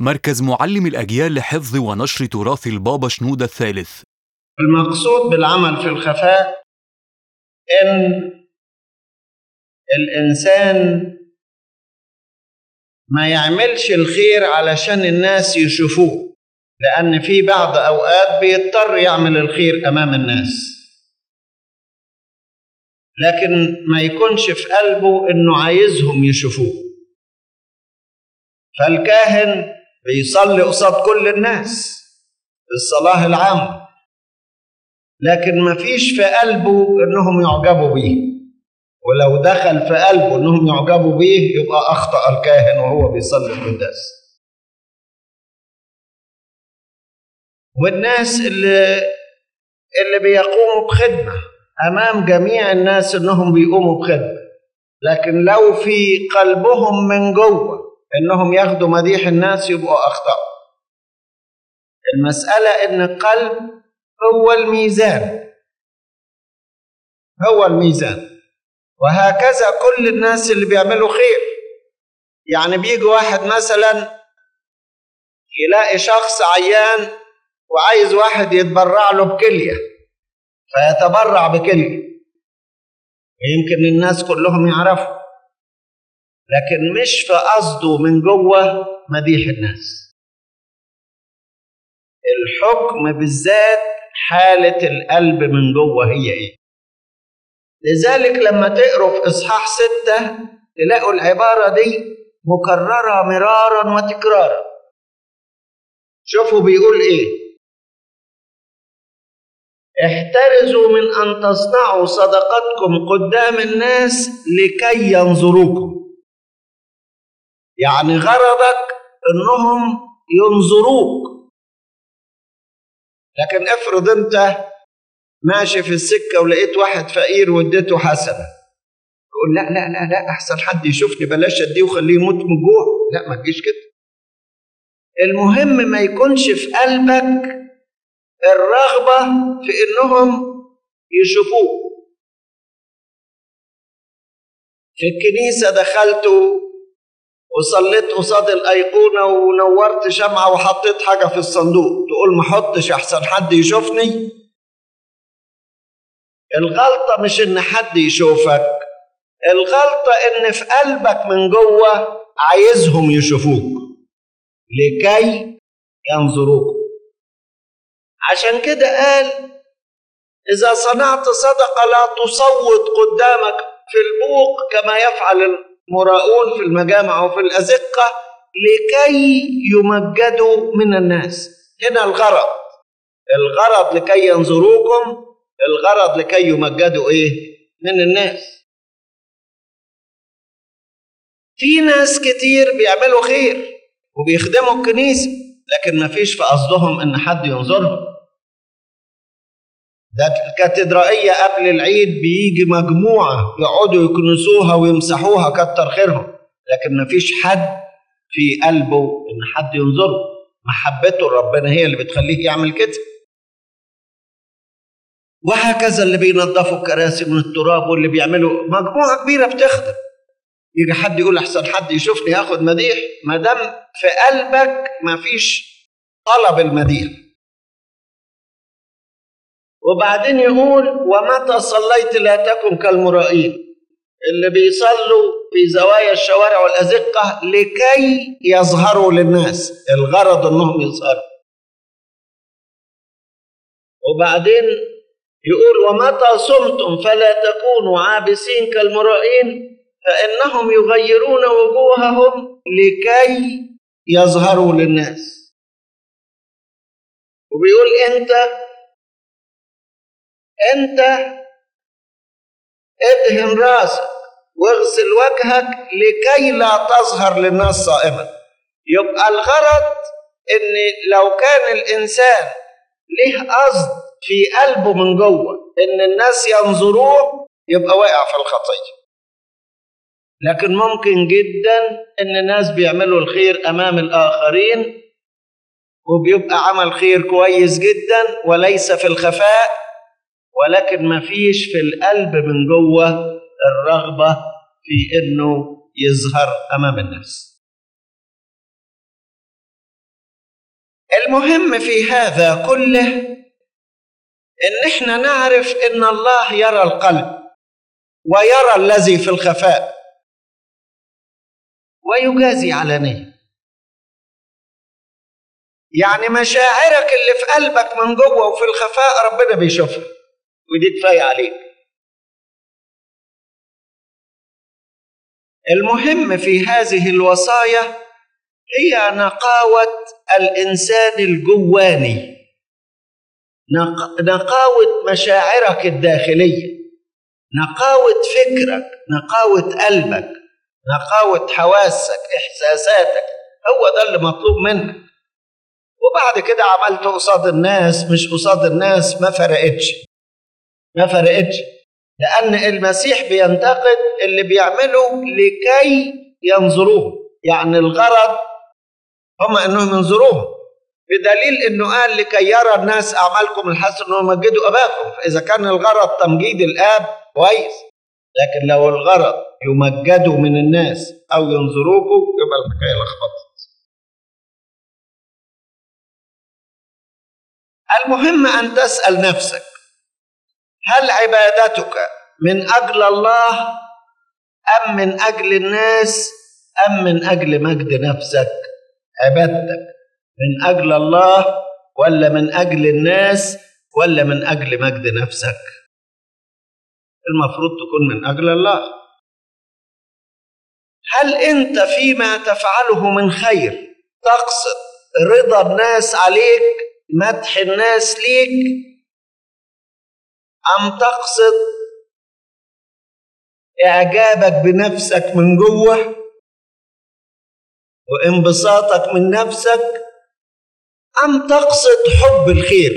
مركز معلم الأجيال لحفظ ونشر تراث البابا شنودة الثالث المقصود بالعمل في الخفاء ان الانسان ما يعملش الخير علشان الناس يشوفوه لان في بعض اوقات بيضطر يعمل الخير امام الناس لكن ما يكونش في قلبه انه عايزهم يشوفوه فالكاهن بيصلي قصاد كل الناس الصلاه العامه لكن ما فيش في قلبه انهم يعجبوا بيه ولو دخل في قلبه انهم يعجبوا بيه يبقى اخطا الكاهن وهو بيصلي القداس والناس اللي اللي بيقوموا بخدمه امام جميع الناس انهم بيقوموا بخدمه لكن لو في قلبهم من جوه انهم ياخدوا مديح الناس يبقوا اخطاوا المساله ان القلب هو الميزان هو الميزان وهكذا كل الناس اللي بيعملوا خير يعني بيجي واحد مثلا يلاقي شخص عيان وعايز واحد يتبرع له بكليه فيتبرع بكليه ويمكن الناس كلهم يعرفوا لكن مش في قصده من جوه مديح الناس الحكم بالذات حالة القلب من جوه هي ايه لذلك لما تقروا في اصحاح ستة تلاقوا العبارة دي مكررة مرارا وتكرارا شوفوا بيقول ايه احترزوا من ان تصنعوا صدقتكم قدام الناس لكي ينظروكم يعني غرضك انهم ينظروك لكن افرض انت ماشي في السكه ولقيت واحد فقير واديته حسنه تقول لا لا لا لا احسن حد يشوفني بلاش اديه وخليه يموت من الجوع لا ما تجيش كده المهم ما يكونش في قلبك الرغبه في انهم يشوفوك في الكنيسه دخلت وصليت قصاد الايقونه ونورت شمعه وحطيت حاجه في الصندوق تقول ما احطش احسن حد يشوفني الغلطه مش ان حد يشوفك الغلطه ان في قلبك من جوه عايزهم يشوفوك لكي ينظروك عشان كده قال اذا صنعت صدقه لا تصوت قدامك في البوق كما يفعل المراؤون في المجامع وفي الأزقة لكي يمجدوا من الناس هنا الغرض الغرض لكي ينظروكم الغرض لكي يمجدوا ايه من الناس في ناس كتير بيعملوا خير وبيخدموا الكنيسة لكن ما فيش في قصدهم ان حد ينظرهم ده الكاتدرائية قبل العيد بيجي مجموعة يقعدوا يكنسوها ويمسحوها كتر خيرهم لكن مفيش حد في قلبه إن حد ينظره محبته لربنا هي اللي بتخليه يعمل كده وهكذا اللي بينظفوا الكراسي من التراب واللي بيعملوا مجموعة كبيرة بتخدم يجي حد يقول أحسن حد يشوفني ياخد مديح ما دام في قلبك مفيش طلب المديح وبعدين يقول ومتى صليت لا تكن كالمرائين اللي بيصلوا في زوايا الشوارع والأزقة لكي يظهروا للناس الغرض انهم يظهروا وبعدين يقول ومتى صمتم فلا تكونوا عابسين كالمرائين فإنهم يغيرون وجوههم لكي يظهروا للناس وبيقول انت انت ادهن راسك واغسل وجهك لكي لا تظهر للناس صائما يبقى الغرض ان لو كان الانسان له قصد في قلبه من جوه ان الناس ينظروه يبقى واقع في الخطيه لكن ممكن جدا ان الناس بيعملوا الخير امام الاخرين وبيبقى عمل خير كويس جدا وليس في الخفاء ولكن ما فيش في القلب من جوه الرغبة في انه يظهر امام الناس المهم في هذا كله ان احنا نعرف ان الله يرى القلب ويرى الذي في الخفاء ويجازي علانيه يعني مشاعرك اللي في قلبك من جوه وفي الخفاء ربنا بيشوفها ودي كفايه عليك المهم في هذه الوصايا هي نقاوه الانسان الجواني نق... نقاوه مشاعرك الداخليه نقاوه فكرك نقاوه قلبك نقاوه حواسك احساساتك هو ده اللي مطلوب منك وبعد كده عملت قصاد الناس مش قصاد الناس ما فرقتش ما فرقتش لأن المسيح بينتقد اللي بيعملوا لكي ينظروه يعني الغرض هم انهم ينظروهم بدليل انه قال لكي يرى الناس اعمالكم الحسن انهم مجدوا اباكم فاذا كان الغرض تمجيد الاب كويس لكن لو الغرض يمجدوا من الناس او ينظروكم يبقى الحكايه لخبطت المهم ان تسال نفسك هل عبادتك من اجل الله ام من اجل الناس ام من اجل مجد نفسك عبادتك من اجل الله ولا من اجل الناس ولا من اجل مجد نفسك المفروض تكون من اجل الله هل انت فيما تفعله من خير تقصد رضا الناس عليك مدح الناس ليك ام تقصد اعجابك بنفسك من جوه وانبساطك من نفسك ام تقصد حب الخير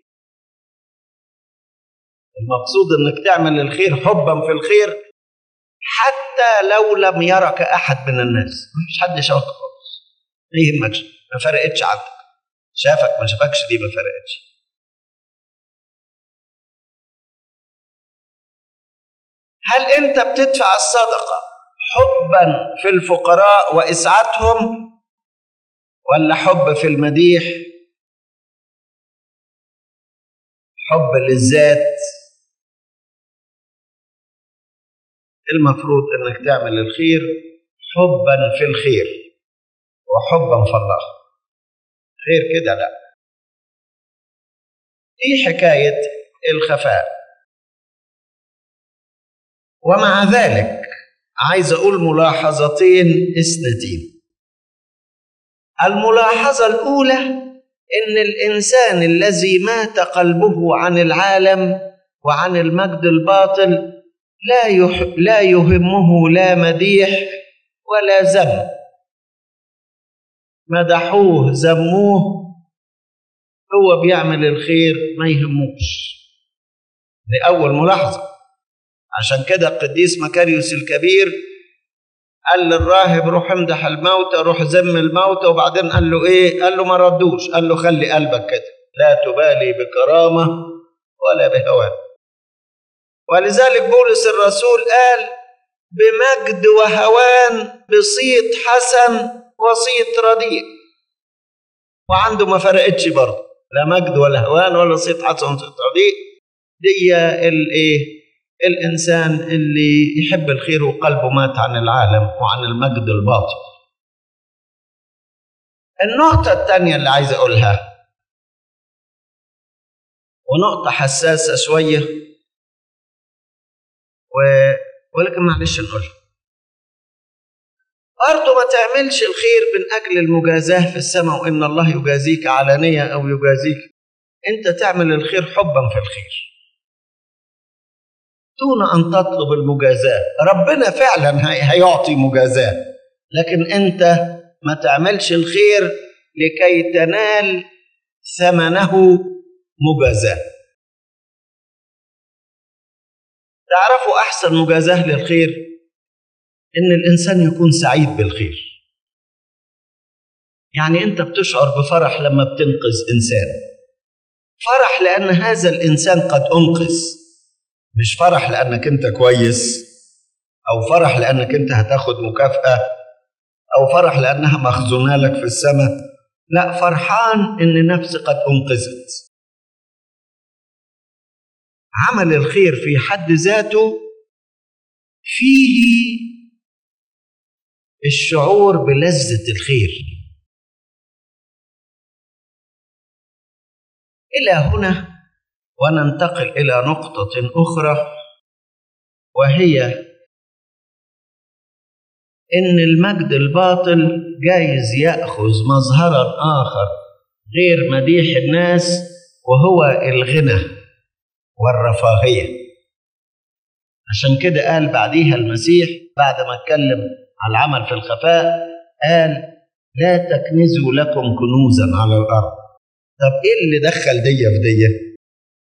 المقصود انك تعمل الخير حبا في الخير حتى لو لم يرك احد من الناس مفيش حد شافك خالص ما يهمكش ما فرقتش عنك شافك ما شافكش دي ما فرقتش هل انت بتدفع الصدقه حبا في الفقراء واسعادهم ولا حب في المديح حب للذات المفروض انك تعمل الخير حبا في الخير وحبا في الله خير كده لا دي حكايه الخفاء ومع ذلك عايز اقول ملاحظتين اثنتين الملاحظه الاولى ان الانسان الذي مات قلبه عن العالم وعن المجد الباطل لا يح... لا يهمه لا مديح ولا ذم مدحوه ذموه هو بيعمل الخير ما يهموش دي اول ملاحظه عشان كده القديس مكاريوس الكبير قال للراهب روح امدح الموتى روح ذم الموتى وبعدين قال له ايه قال له ما ردوش قال له خلي قلبك كده لا تبالي بكرامه ولا بهوان ولذلك بولس الرسول قال بمجد وهوان بصيت حسن وصيت رديء وعنده ما فرقتش برضه لا مجد ولا هوان ولا صيت حسن وصيت رديء دي الايه الانسان اللي يحب الخير وقلبه مات عن العالم وعن المجد الباطل النقطة الثانية اللي عايز أقولها ونقطة حساسة شوية و... ولكن معلش نقولها برضه ما تعملش الخير من أجل المجازاة في السماء وإن الله يجازيك علانية أو يجازيك أنت تعمل الخير حبا في الخير دون أن تطلب المجازاة ربنا فعلا هيعطي مجازاة لكن أنت ما تعملش الخير لكي تنال ثمنه مجازاة تعرفوا أحسن مجازاة للخير إن الإنسان يكون سعيد بالخير يعني أنت بتشعر بفرح لما بتنقذ إنسان فرح لأن هذا الإنسان قد أنقذ مش فرح لانك انت كويس او فرح لانك انت هتاخد مكافاه او فرح لانها مخزونه لك في السماء لا فرحان ان نفسي قد انقذت عمل الخير في حد ذاته فيه الشعور بلذة الخير إلى هنا وننتقل إلى نقطة أخرى وهي إن المجد الباطل جايز يأخذ مظهرا آخر غير مديح الناس وهو الغنى والرفاهية عشان كده قال بعديها المسيح بعد ما اتكلم على العمل في الخفاء قال لا تكنزوا لكم كنوزا على الأرض طب إيه اللي دخل دي في دي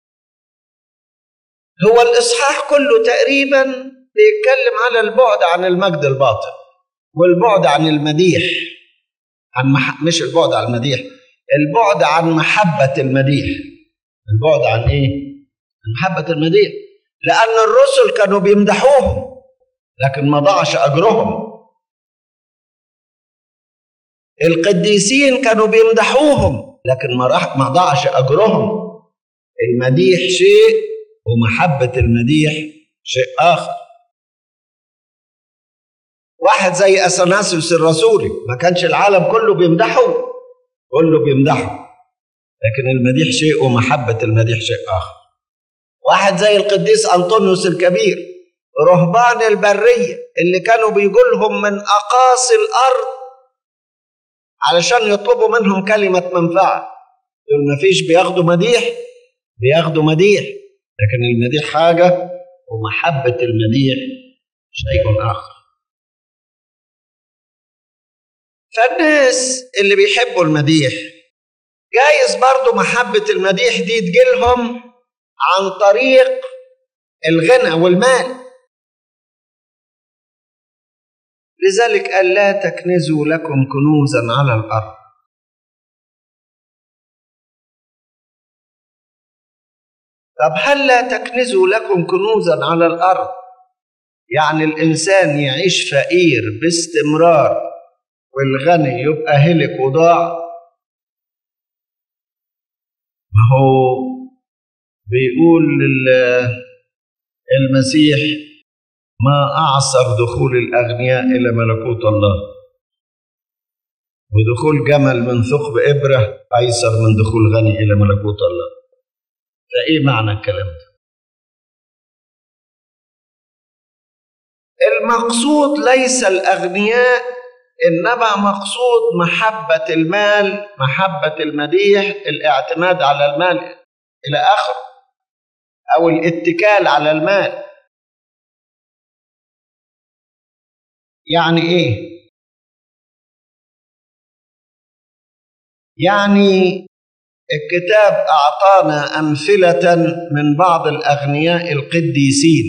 هو الإصحاح كله تقريبا بيتكلم على البعد عن المجد الباطل والبعد عن المديح عن مح... مش البعد عن المديح البعد عن محبة المديح البعد عن إيه؟ محبة المديح لأن الرسل كانوا بيمدحوهم لكن ما ضاعش أجرهم القديسين كانوا بيمدحوهم لكن ما راح ما ضاعش أجرهم المديح شيء ومحبة المديح شيء آخر واحد زي أثناسيوس الرسولي ما كانش العالم كله بيمدحه كله بيمدحه لكن المديح شيء ومحبة المديح شيء آخر واحد زي القديس أنطونيوس الكبير رهبان البرية اللي كانوا بيقولهم من أقاصي الأرض علشان يطلبوا منهم كلمة منفعة دول ما فيش بياخدوا مديح بياخدوا مديح لكن المديح حاجة ومحبة المديح شيء آخر فالناس اللي بيحبوا المديح جايز برضو محبة المديح دي تجيلهم عن طريق الغنى والمال لذلك قال لا تكنزوا لكم كنوزا على الارض طب هل لا تكنزوا لكم كنوزا على الارض يعني الانسان يعيش فقير باستمرار والغني يبقى هلك وضاع ما هو بيقول المسيح ما أعصر دخول الأغنياء إلى ملكوت الله ودخول جمل من ثقب إبرة أيسر من دخول غني إلى ملكوت الله فإيه معنى الكلام ده المقصود ليس الأغنياء إنما مقصود محبة المال محبة المديح الاعتماد على المال إلى آخره أو الاتكال على المال يعني ايه يعني الكتاب اعطانا امثله من بعض الاغنياء القديسين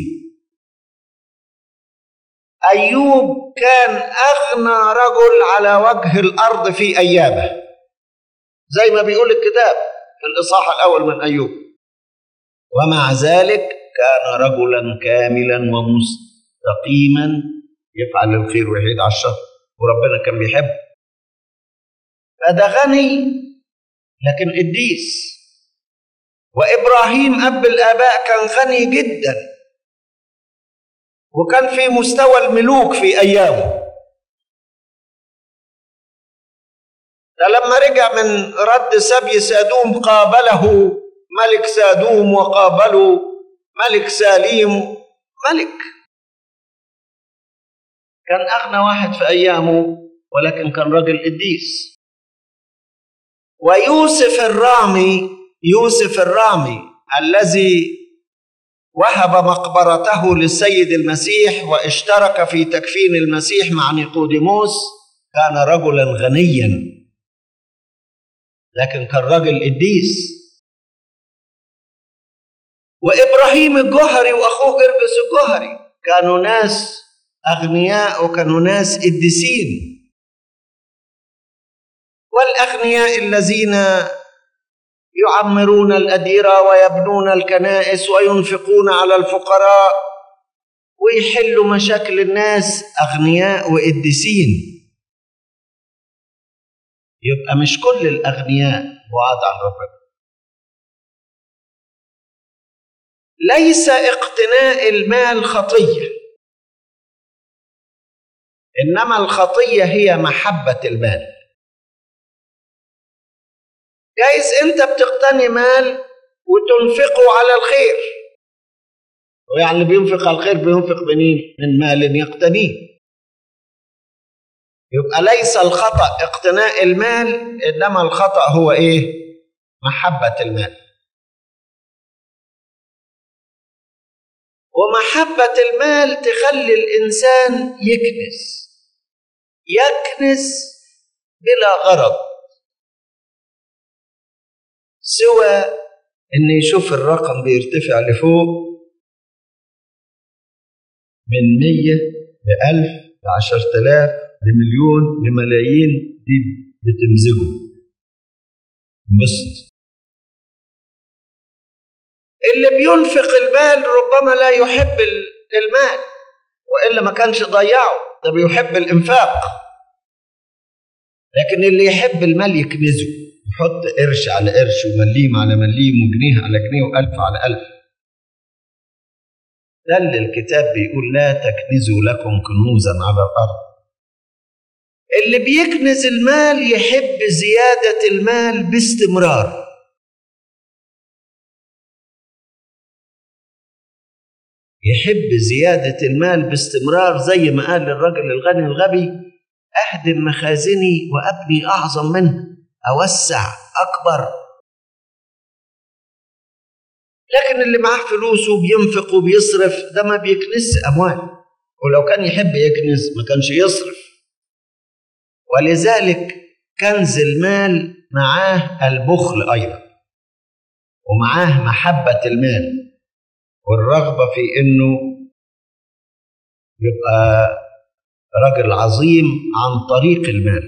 ايوب كان اغنى رجل على وجه الارض في ايامه زي ما بيقول الكتاب في الاصحاح الاول من ايوب ومع ذلك كان رجلا كاملا ومستقيما يفعل الخير ويحيد على الشر وربنا كان بيحبه فده غني لكن قديس وابراهيم اب الاباء كان غني جدا وكان في مستوى الملوك في ايامه ده لما رجع من رد سبي سادوم قابله ملك سادوم وقابله ملك ساليم ملك كان أغنى واحد في أيامه ولكن كان راجل قديس ويوسف الرامي يوسف الرامي الذي وهب مقبرته للسيد المسيح واشترك في تكفين المسيح مع نيقوديموس كان رجلا غنيا لكن كان راجل قديس وابراهيم الجهري واخوه جرجس الجهري كانوا ناس أغنياء وكانوا ناس قديسين والأغنياء الذين يعمرون الأديرة ويبنون الكنائس وينفقون على الفقراء ويحلوا مشاكل الناس أغنياء وقديسين يبقى مش كل الأغنياء بعاد عن ربنا ليس اقتناء المال خطية إنما الخطية هي محبة المال جايز أنت بتقتني مال وتنفقه على الخير ويعني اللي بينفق على الخير بينفق منين؟ من مال يقتنيه يبقى ليس الخطأ اقتناء المال إنما الخطأ هو إيه؟ محبة المال ومحبة المال تخلي الإنسان يكنس يكنس بلا غرض سوى إن يشوف الرقم بيرتفع لفوق من مية لألف لعشرة آلاف لمليون لملايين دي بتمزجه انبسط اللي بينفق المال ربما لا يحب المال والا ما كانش ضيعه ده بيحب الانفاق لكن اللي يحب المال يكنزه يحط قرش على قرش ومليم على مليم وجنيه على جنيه والف على الف ده اللي الكتاب بيقول لا تكنزوا لكم كنوزا على الارض اللي بيكنز المال يحب زياده المال باستمرار يحب زيادة المال باستمرار زي ما قال الرجل الغني الغبي أهدم مخازني وأبني أعظم منها أوسع أكبر لكن اللي معاه فلوس وبينفق وبيصرف ده ما بيكنس أموال ولو كان يحب يكنس ما كانش يصرف ولذلك كنز المال معاه البخل أيضا ومعاه محبة المال والرغبة في إنه يبقى رجل عظيم عن طريق المال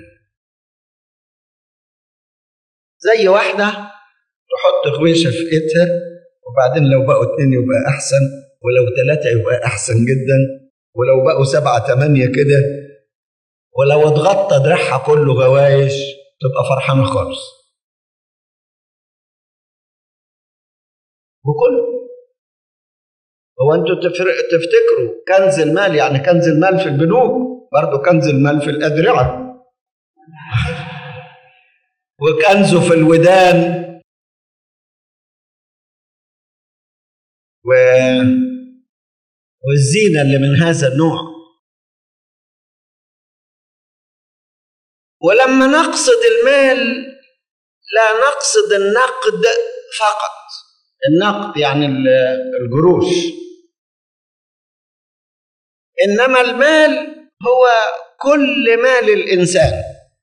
زي واحدة تحط غويشة في إيدها وبعدين لو بقوا اتنين يبقى أحسن ولو ثلاثة يبقى أحسن جدا ولو بقوا سبعة تمانية كده ولو اتغطى دراعها كله غوايش تبقى فرحانة خالص وكله هو انتوا تفتكروا كنز المال يعني كنز المال في البنوك برضه كنز المال في الأدرعة وكنزه في الودان و... والزينة اللي من هذا النوع ولما نقصد المال لا نقصد النقد فقط النقد يعني الجروش انما المال هو كل مال الانسان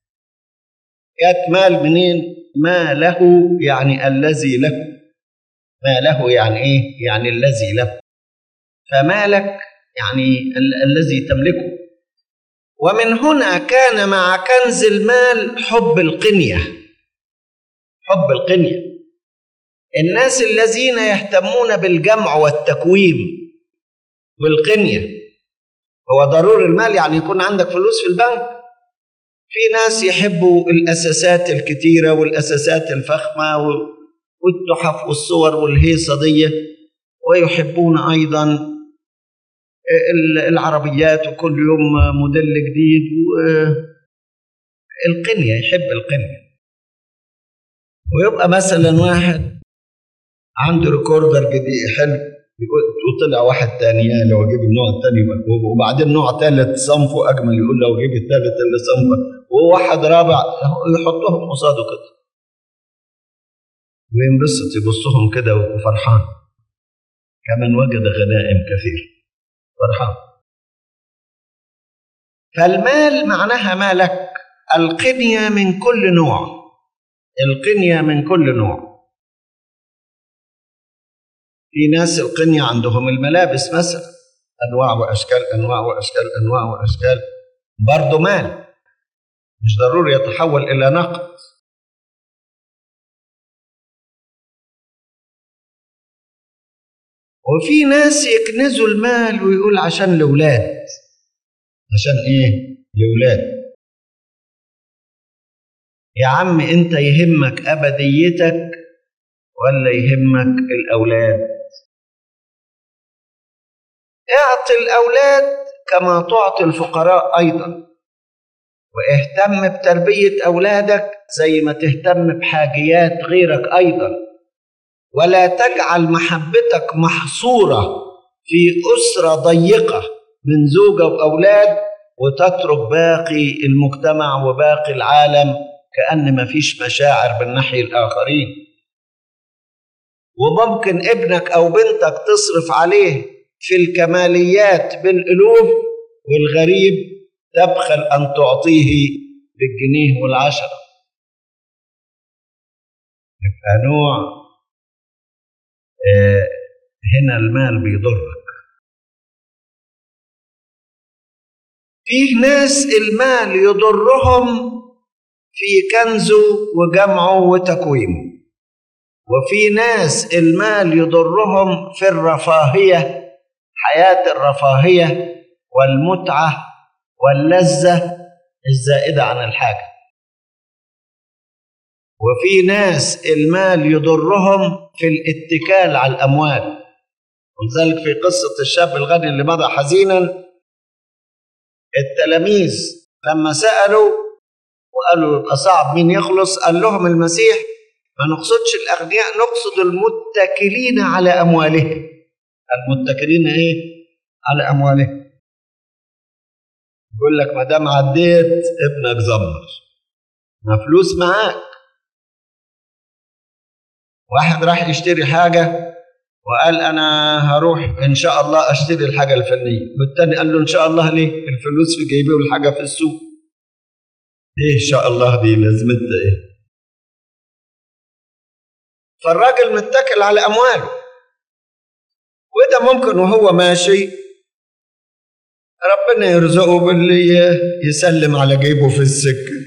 جت مال منين ما له يعني الذي له ما له يعني ايه يعني الذي له فمالك يعني ال- الذي تملكه ومن هنا كان مع كنز المال حب القنيه حب القنيه الناس الذين يهتمون بالجمع والتكويم والقنيه هو ضروري المال يعني يكون عندك فلوس في البنك في ناس يحبوا الاساسات الكتيره والاساسات الفخمه و- والتحف والصور والهيصه دي ويحبون ايضا ال- العربيات وكل يوم موديل جديد القنيه يحب القنيه ويبقى مثلا واحد عنده ريكوردر جديد حلو يقول وطلع واحد تاني يا لو اجيب النوع التاني وبعدين نوع تالت صنفه اجمل يقول لو اجيب التالت اللي صنفه وواحد رابع يحطهم قصاده كده وينبسط يبصهم كده وفرحان كمن وجد غنائم كثير فرحان فالمال معناها مالك القنية من كل نوع القنية من كل نوع في ناس القنية عندهم الملابس مثلا أنواع وأشكال أنواع وأشكال أنواع وأشكال برضه مال مش ضروري يتحول إلى نقد وفي ناس يكنزوا المال ويقول عشان الأولاد عشان إيه؟ الأولاد يا عم انت يهمك ابديتك ولا يهمك الاولاد اعطي الاولاد كما تعطي الفقراء ايضا واهتم بتربيه اولادك زي ما تهتم بحاجيات غيرك ايضا ولا تجعل محبتك محصوره في اسره ضيقه من زوجه واولاد وتترك باقي المجتمع وباقي العالم كأن ما فيش مشاعر من ناحية الآخرين وممكن ابنك أو بنتك تصرف عليه في الكماليات بالألوف والغريب تبخل أن تعطيه بالجنيه والعشرة يبقى نوع آه هنا المال بيضرك فيه ناس المال يضرهم في كنزه وجمعه وتكويمه وفي ناس المال يضرهم في الرفاهية حياة الرفاهية والمتعة واللذة الزائدة عن الحاجة وفي ناس المال يضرهم في الاتكال على الأموال ولذلك في قصة الشاب الغني اللي مضى حزينا التلاميذ لما سألوا وقالوا يبقى صعب مين يخلص قال لهم المسيح ما نقصدش الأغنياء نقصد المتكلين على أموالهم المتكلين إيه؟ على أموالهم يقول لك ما دام عديت ابنك زمر ما فلوس معاك واحد راح يشتري حاجة وقال أنا هروح إن شاء الله أشتري الحاجة الفنية والتاني قال له إن شاء الله ليه الفلوس في جيبي والحاجة في السوق إيه إن شاء الله دي لازمتها إيه فالراجل متكل على أمواله وده ممكن وهو ماشي ربنا يرزقه باللي يسلم على جيبه في السكة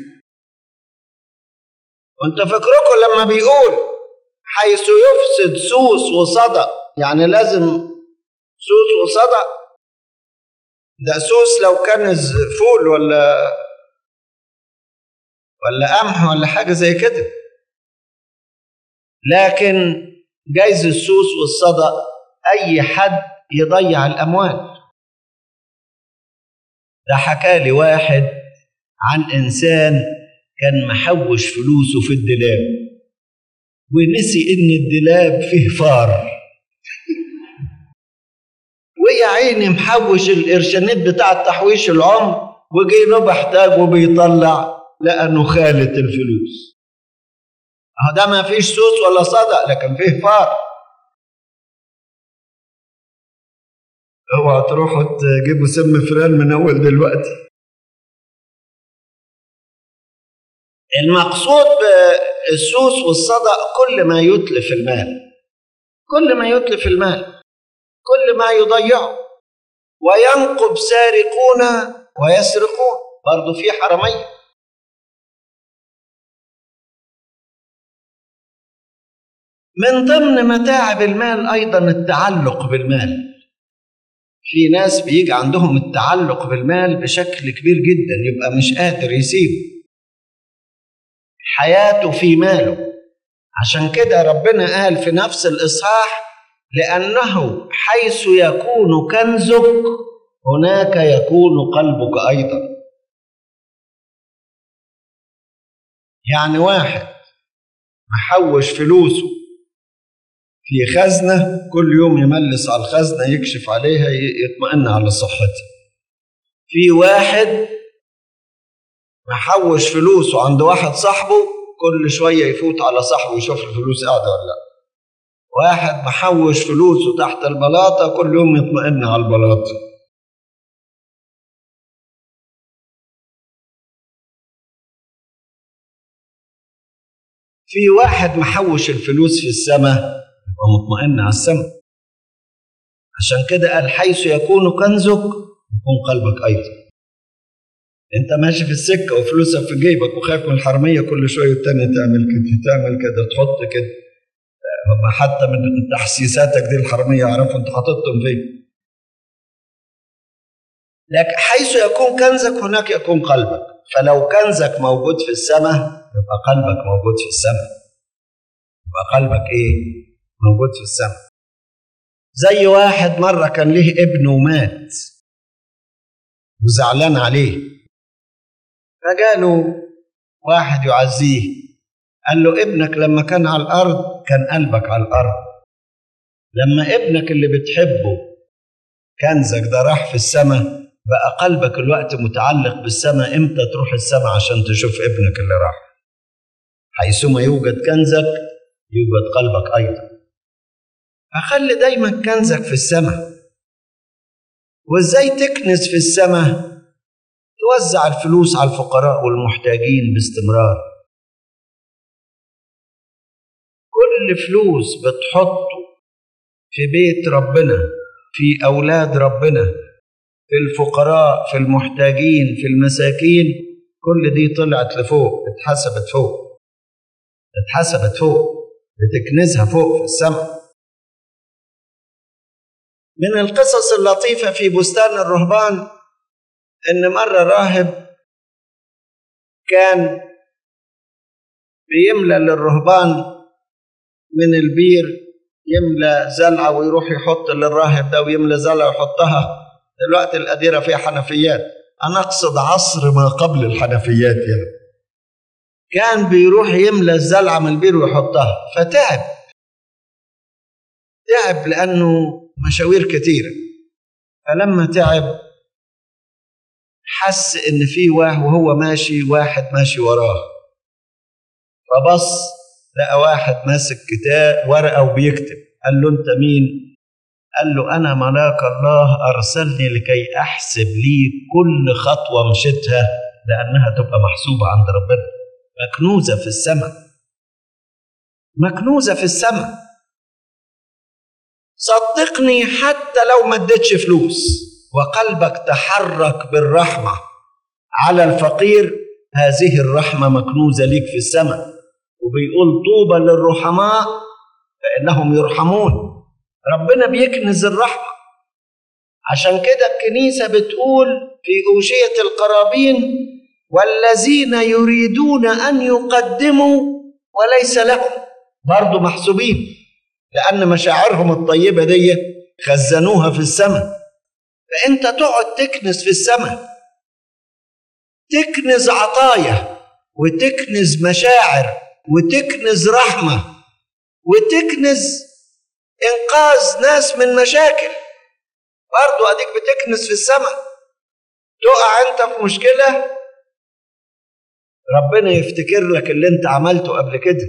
وانت فكركم لما بيقول حيث يفسد سوس وصدى يعني لازم سوس وصدى ده سوس لو كان فول ولا ولا قمح ولا حاجة زي كده لكن جايز السوس والصدى أي حد يضيع الأموال ده حكى لي واحد عن إنسان كان محوش فلوسه في الدولاب ونسي ان الدولاب فيه فار ويا عيني محوش القرشانات بتاع تحويش العمر وجي له بحتاج وبيطلع لقى نخالة الفلوس اهو ده ما فيش سوس ولا صدى لكن فيه فار اوعى تروحوا تجيبوا سم فران من اول دلوقتي المقصود بالسوس والصدأ كل ما يتلف المال كل ما يتلف المال كل ما يضيعه وينقب سارقون ويسرقون برضه في حرامية من ضمن متاعب المال أيضا التعلق بالمال في ناس بيجي عندهم التعلق بالمال بشكل كبير جدا يبقى مش قادر يسيبه حياته في ماله عشان كده ربنا قال في نفس الإصحاح لأنه حيث يكون كنزك هناك يكون قلبك أيضا يعني واحد محوش فلوسه في خزنة كل يوم يملس على الخزنة يكشف عليها يطمئن على صحتها في واحد محوش فلوسه عند واحد صاحبه كل شوية يفوت على صاحبه يشوف الفلوس قاعدة ولا لا واحد محوش فلوسه تحت البلاطة كل يوم يطمئن على البلاطة في واحد محوش الفلوس في السماء يبقى مطمئن على السماء عشان كده قال حيث يكون كنزك يكون قلبك أيضا انت ماشي في السكه وفلوسك في جيبك وخايف من الحراميه كل شويه والتانية تعمل كده تعمل كده تحط كده هم حتى من تحسيساتك دي الحراميه يعرفوا انت حاططهم فين لكن حيث يكون كنزك هناك يكون قلبك فلو كنزك موجود في السماء يبقى قلبك موجود في السماء يبقى قلبك ايه موجود في السماء زي واحد مرة كان له ابن ومات وزعلان عليه فجاله واحد يعزيه قال له ابنك لما كان على الأرض كان قلبك على الأرض لما ابنك اللي بتحبه كنزك ده راح في السماء بقى قلبك الوقت متعلق بالسماء امتى تروح السماء عشان تشوف ابنك اللي راح حيثما يوجد كنزك يوجد قلبك أيضا فخلي دايما كنزك في السماء وازاي تكنز في السماء توزع الفلوس على الفقراء والمحتاجين باستمرار كل فلوس بتحطه في بيت ربنا في اولاد ربنا في الفقراء في المحتاجين في المساكين كل دي طلعت لفوق اتحسبت فوق اتحسبت فوق بتكنزها فوق في السماء من القصص اللطيفة في بستان الرهبان إن مرة راهب كان بيملى للرهبان من البير يملى زلعة ويروح يحط للراهب ده ويملى زلعة ويحطها دلوقتي الأديرة فيها حنفيات أنا أقصد عصر ما قبل الحنفيات يعني كان بيروح يملى الزلعة من البير ويحطها فتعب تعب لأنه مشاوير كتيرة فلما تعب حس إن في واحد وهو ماشي واحد ماشي وراه فبص لقى واحد ماسك كتاب ورقة وبيكتب قال له أنت مين؟ قال له أنا ملاك الله أرسلني لكي أحسب لي كل خطوة مشيتها لأنها تبقى محسوبة عند ربنا مكنوزة في السماء مكنوزة في السماء صدقني حتى لو ما اديتش فلوس وقلبك تحرك بالرحمة على الفقير هذه الرحمة مكنوزة ليك في السماء وبيقول طوبى للرحماء فإنهم يرحمون ربنا بيكنز الرحمة عشان كده الكنيسة بتقول في أوشية القرابين والذين يريدون أن يقدموا وليس لهم برضو محسوبين لأن مشاعرهم الطيبة دي خزنوها في السماء فأنت تقعد تكنز في السماء تكنز عطايا وتكنز مشاعر وتكنز رحمة وتكنز إنقاذ ناس من مشاكل برضو أديك بتكنز في السماء تقع أنت في مشكلة ربنا يفتكر لك اللي أنت عملته قبل كده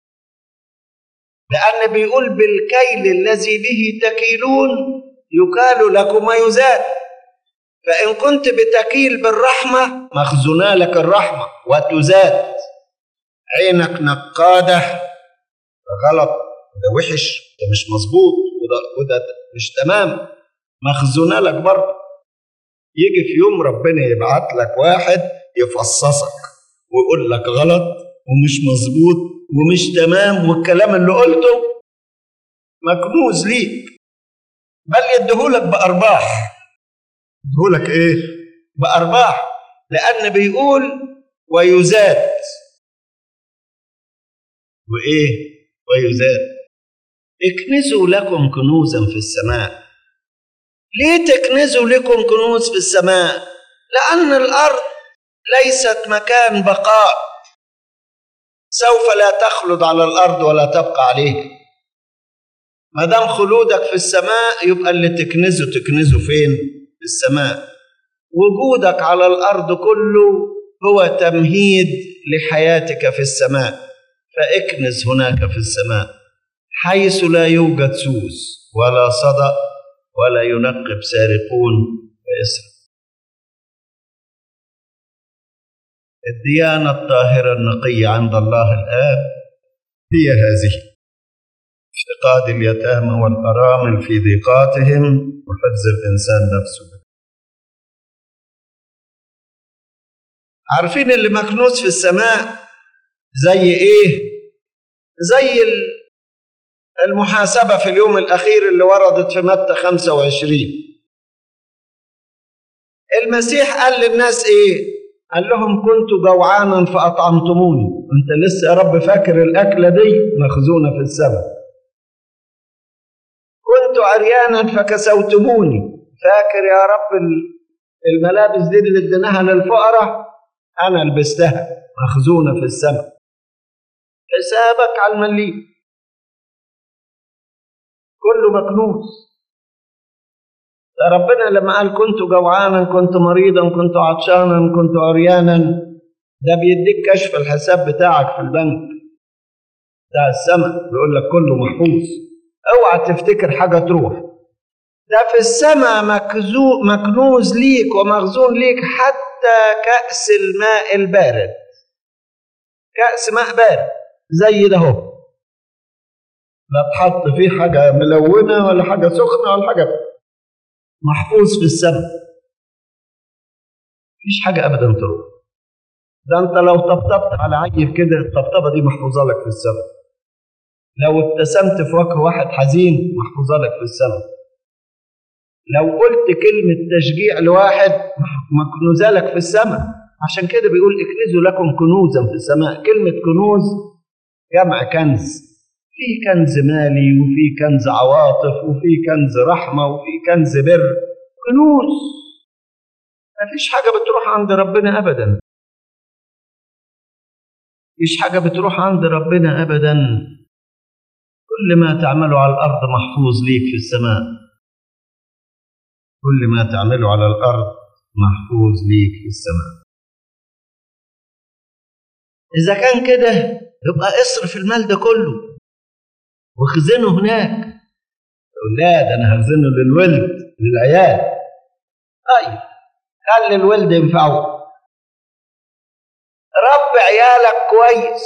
لأن بيقول بالكيل الذي به تكيلون يكال لكم ويزاد فإن كنت بتكيل بالرحمة مخزونا لك الرحمة وتزاد عينك نقادة غلط ده وحش ده مش مظبوط وده, وده مش تمام مخزونة لك برضه يجي في يوم ربنا يبعت لك واحد يفصصك ويقول لك غلط ومش مظبوط ومش تمام والكلام اللي قلته مكنوز ليك بل يديهولك بأرباح يديهولك ايه؟ بأرباح لأن بيقول ويزاد وإيه؟ ويزاد اكنزوا لكم كنوزا في السماء ليه تكنزوا لكم كنوز في السماء؟ لأن الأرض ليست مكان بقاء سوف لا تخلد على الارض ولا تبقى عليها ما دام خلودك في السماء يبقى اللي تكنزه تكنزه فين في السماء وجودك على الارض كله هو تمهيد لحياتك في السماء فاكنز هناك في السماء حيث لا يوجد سوس ولا صدأ ولا ينقب سارقون فيسرق الديانة الطاهرة النقية عند الله الآب هي هذه افتقاد اليتامى والأرامل في ضيقاتهم وحفظ الإنسان نفسه عارفين اللي مكنوز في السماء زي إيه؟ زي المحاسبة في اليوم الأخير اللي وردت في متى 25 المسيح قال للناس ايه قال لهم كنت جوعانا فاطعمتموني انت لسه يا رب فاكر الاكله دي مخزونه في السماء كنت عريانا فكسوتموني فاكر يا رب الملابس دي اللي اديناها للفقراء انا لبستها مخزونه في السماء حسابك على المليم كله مكنوز ربنا لما قال كنت جوعانا كنت مريضا كنت عطشانا كنت عريانا ده بيديك كشف الحساب بتاعك في البنك بتاع السماء بيقول لك كله محفوظ اوعى تفتكر حاجه تروح ده في السماء مكزو مكنوز ليك ومخزون ليك حتى كأس الماء البارد كأس ماء بارد زي ده اهو لا تحط فيه حاجة ملونة ولا حاجة سخنة ولا حاجة محفوظ في السماء مفيش حاجة أبدا تروح ده أنت لو طبطبت على عيل كده الطبطبة دي محفوظة لك في السماء لو ابتسمت في وجه واحد حزين محفوظة لك في السماء لو قلت كلمة تشجيع لواحد مكنوزة لك في السماء عشان كده بيقول اكنزوا لكم كنوزا في السماء كلمة كنوز جمع كنز في كنز مالي وفي كنز عواطف وفي كنز رحمة وفي كنز بر كنوز مفيش حاجة بتروح عند ربنا أبدا مفيش حاجة بتروح عند ربنا أبدا كل ما تعمله على الأرض محفوظ ليك في السماء كل ما تعمله على الأرض محفوظ ليك في السماء إذا كان كده يبقى اصرف المال ده كله واخزنه هناك لا ده أنا هخزنه للولد للعيال طيب خلي الولد ينفعه رب عيالك كويس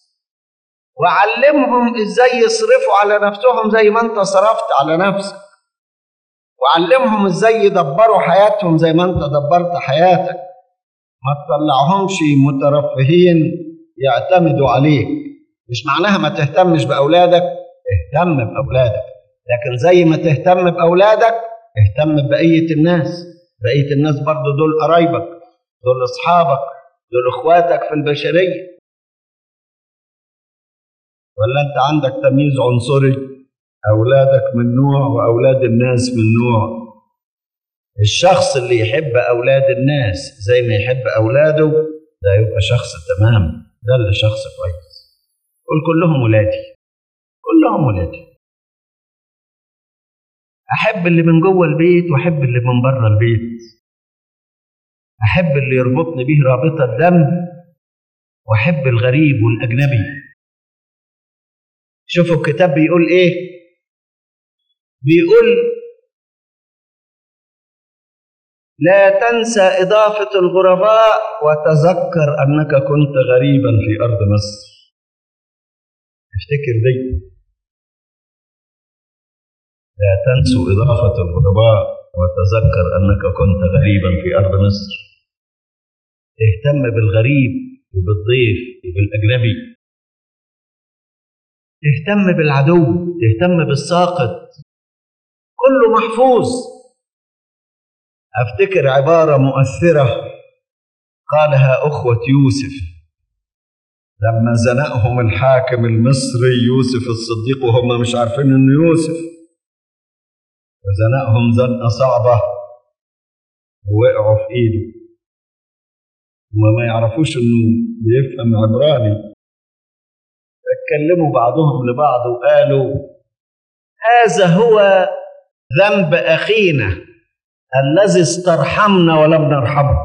وعلمهم ازاي يصرفوا على نفسهم زي ما انت صرفت على نفسك وعلمهم ازاي يدبروا حياتهم زي ما انت دبرت حياتك ما تطلعهمش مترفهين يعتمدوا عليك مش معناها ما تهتمش باولادك اهتم باولادك لكن زي ما تهتم باولادك اهتم ببقيه الناس بقيه الناس برضو دول قرايبك دول اصحابك دول اخواتك في البشريه ولا انت عندك تمييز عنصري اولادك من نوع واولاد الناس من نوع الشخص اللي يحب اولاد الناس زي ما يحب اولاده ده يبقى شخص تمام ده اللي شخص كويس قول كلهم ولادي كلهم ولادي احب اللي من جوه البيت واحب اللي من بره البيت احب اللي يربطني به رابطه دم واحب الغريب والاجنبي شوفوا الكتاب بيقول ايه بيقول لا تنسى إضافة الغرباء وتذكر أنك كنت غريبا في أرض مصر افتكر دي لا تنسوا إضافة الغرباء وتذكر أنك كنت غريبا في أرض مصر اهتم بالغريب وبالضيف وبالأجنبي تهتم بالعدو تهتم بالساقط كله محفوظ افتكر عباره مؤثره قالها اخوه يوسف لما زنقهم الحاكم المصري يوسف الصديق وهم مش عارفين انه يوسف وزنقهم زنقه صعبه ووقعوا في ايده وما ما يعرفوش انه بيفهم عبراني اتكلموا بعضهم لبعض وقالوا هذا هو ذنب اخينا الذي استرحمنا ولم نرحمه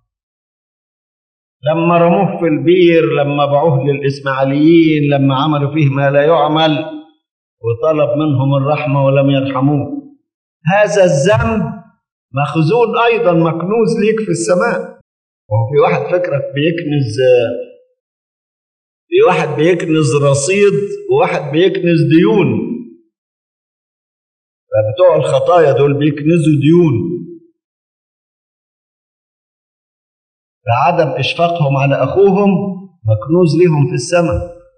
لما رموه في البير لما باعوه للاسماعيليين لما عملوا فيه ما لا يعمل وطلب منهم الرحمه ولم يرحموه هذا الذنب مخزون ايضا مكنوز ليك في السماء وهو في واحد فكرك بيكنز في واحد بيكنز رصيد وواحد بيكنز ديون فبتوع الخطايا دول بيكنزوا ديون فعدم إشفاقهم على أخوهم مكنوز ليهم في السماء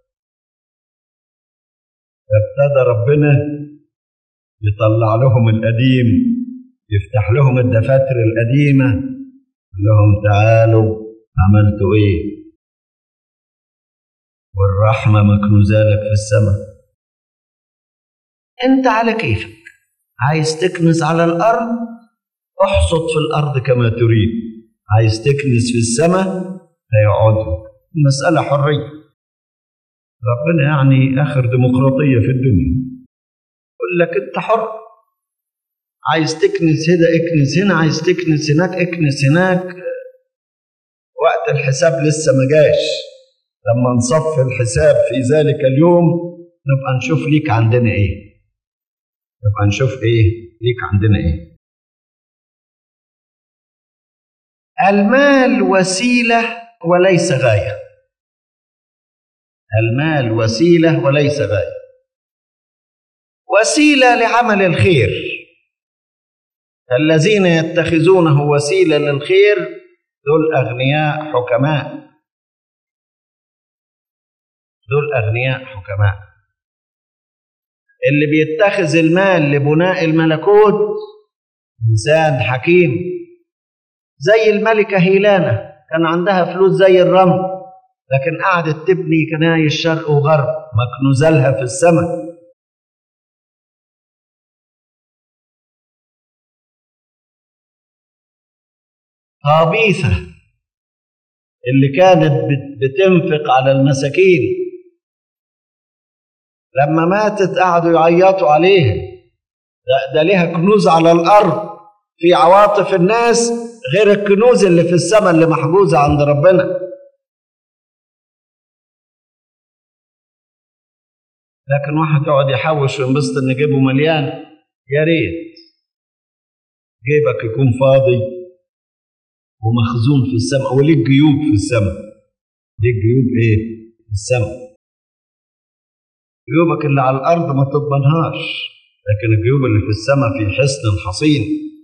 فابتدى ربنا يطلع لهم القديم يفتح لهم الدفاتر القديمة قال لهم تعالوا عملتوا ايه والرحمة مكنوزة لك في السماء انت على كيفك عايز تكنس على الارض احصد في الارض كما تريد عايز تكنس في السماء هيقعد لك المسألة حرية ربنا يعني آخر ديمقراطية في الدنيا يقول لك أنت حر عايز تكنس هنا اكنس هنا عايز تكنس هناك اكنس هناك وقت الحساب لسه ما جاش لما نصف الحساب في ذلك اليوم نبقى نشوف ليك عندنا ايه نبقى نشوف ايه ليك عندنا ايه المال وسيله وليس غايه المال وسيله وليس غايه وسيله لعمل الخير الذين يتخذونه وسيله للخير دول اغنياء حكماء دول اغنياء حكماء اللي بيتخذ المال لبناء الملكوت انسان حكيم زي الملكه هيلانا كان عندها فلوس زي الرمل لكن قعدت تبني كنايس شرق وغرب مكنوزة لها في السماء طابيثة اللي كانت بتنفق على المساكين لما ماتت قعدوا يعيطوا عليها ده, ده ليها كنوز على الأرض في عواطف الناس غير الكنوز اللي في السماء اللي محجوزة عند ربنا لكن واحد يقعد يحوش وينبسط ان جيبه مليان يا ريت جيبك يكون فاضي ومخزون في السماء وليك جيوب في السماء ليك جيوب ايه في السماء جيوبك اللي على الارض ما تضمنهاش لكن الجيوب اللي في السماء في حصن حصين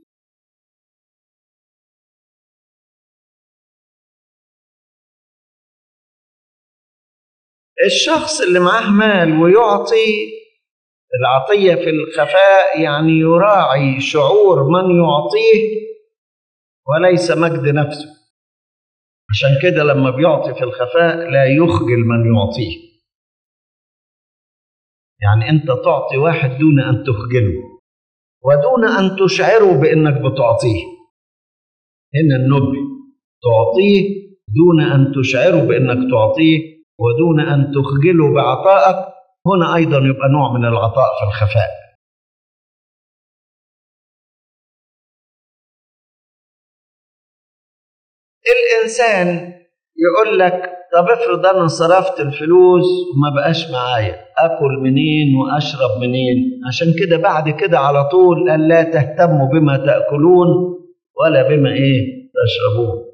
الشخص اللي معاه مال ويعطي العطية في الخفاء يعني يراعي شعور من يعطيه وليس مجد نفسه عشان كده لما بيعطي في الخفاء لا يخجل من يعطيه يعني انت تعطي واحد دون ان تخجله ودون ان تشعره بانك بتعطيه هنا النبي تعطيه دون ان تشعره بانك تعطيه ودون أن تخجله بعطائك هنا أيضا يبقى نوع من العطاء في الخفاء الإنسان يقول لك طب افرض أنا صرفت الفلوس وما بقاش معايا أكل منين وأشرب منين عشان كده بعد كده على طول قال لا تهتموا بما تأكلون ولا بما إيه تشربون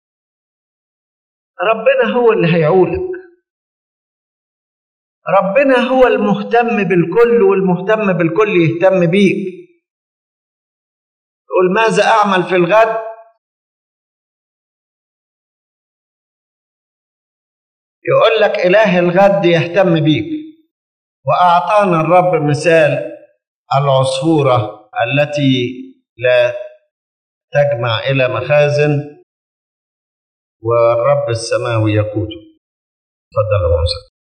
ربنا هو اللي هيعولك ربنا هو المهتم بالكل والمهتم بالكل يهتم بيك يقول ماذا أعمل في الغد يقول لك إله الغد يهتم بيك وأعطانا الرب مثال العصفورة التي لا تجمع إلى مخازن والرب السماوي يقوده تفضل يا